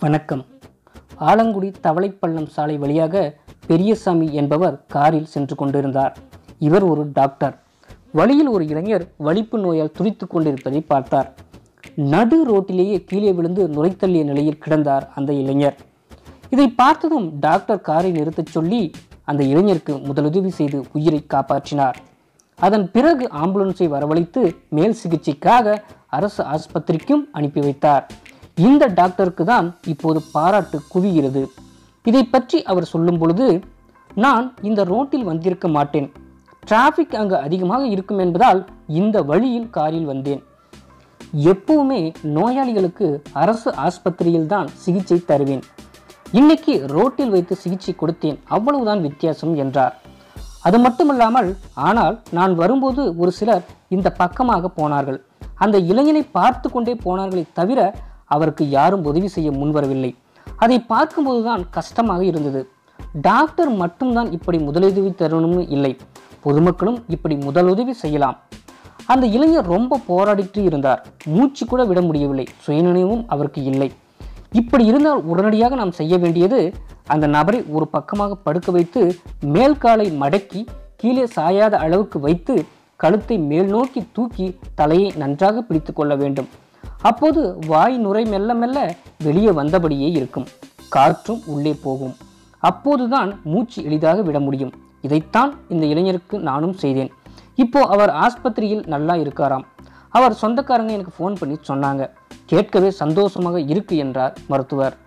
வணக்கம் ஆலங்குடி தவளைப்பள்ளம் சாலை வழியாக பெரியசாமி என்பவர் காரில் சென்று கொண்டிருந்தார் இவர் ஒரு டாக்டர் வழியில் ஒரு இளைஞர் வலிப்பு நோயால் துடித்துக் கொண்டிருப்பதை பார்த்தார் நடு ரோட்டிலேயே கீழே விழுந்து நுரைத்தள்ளிய நிலையில் கிடந்தார் அந்த இளைஞர் இதை பார்த்ததும் டாக்டர் காரை நிறுத்தச் சொல்லி அந்த இளைஞருக்கு முதலுதவி செய்து உயிரை காப்பாற்றினார் அதன் பிறகு ஆம்புலன்ஸை வரவழைத்து மேல் சிகிச்சைக்காக அரசு ஆஸ்பத்திரிக்கும் அனுப்பி வைத்தார் இந்த டாக்டருக்கு தான் இப்போது பாராட்டு குவிகிறது இதை பற்றி அவர் சொல்லும் பொழுது நான் இந்த ரோட்டில் வந்திருக்க மாட்டேன் டிராஃபிக் அங்கு அதிகமாக இருக்கும் என்பதால் இந்த வழியில் காரில் வந்தேன் எப்பவுமே நோயாளிகளுக்கு அரசு ஆஸ்பத்திரியில் தான் சிகிச்சை தருவேன் இன்னைக்கு ரோட்டில் வைத்து சிகிச்சை கொடுத்தேன் அவ்வளவுதான் வித்தியாசம் என்றார் அது மட்டுமல்லாமல் ஆனால் நான் வரும்போது ஒரு சிலர் இந்த பக்கமாக போனார்கள் அந்த இளைஞனை பார்த்து கொண்டே போனார்களே தவிர அவருக்கு யாரும் உதவி செய்ய முன்வரவில்லை அதை பார்க்கும்போதுதான் கஷ்டமாக இருந்தது டாக்டர் மட்டும்தான் இப்படி முதலுதவி தரணும்னு இல்லை பொதுமக்களும் இப்படி முதலுதவி செய்யலாம் அந்த இளைஞர் ரொம்ப போராடிட்டு இருந்தார் மூச்சு கூட விட முடியவில்லை சுயநினைவும் அவருக்கு இல்லை இப்படி இருந்தால் உடனடியாக நாம் செய்ய வேண்டியது அந்த நபரை ஒரு பக்கமாக படுக்க வைத்து மேல் காலை மடக்கி கீழே சாயாத அளவுக்கு வைத்து கழுத்தை மேல் நோக்கி தூக்கி தலையை நன்றாக பிடித்து கொள்ள வேண்டும் அப்போது வாய் நுரை மெல்ல மெல்ல வெளியே வந்தபடியே இருக்கும் காற்றும் உள்ளே போகும் அப்போதுதான் மூச்சு எளிதாக விட முடியும் இதைத்தான் இந்த இளைஞருக்கு நானும் செய்தேன் இப்போ அவர் ஆஸ்பத்திரியில் நல்லா இருக்காராம் அவர் சொந்தக்காரங்க எனக்கு ஃபோன் பண்ணி சொன்னாங்க கேட்கவே சந்தோஷமாக இருக்கு என்றார் மருத்துவர்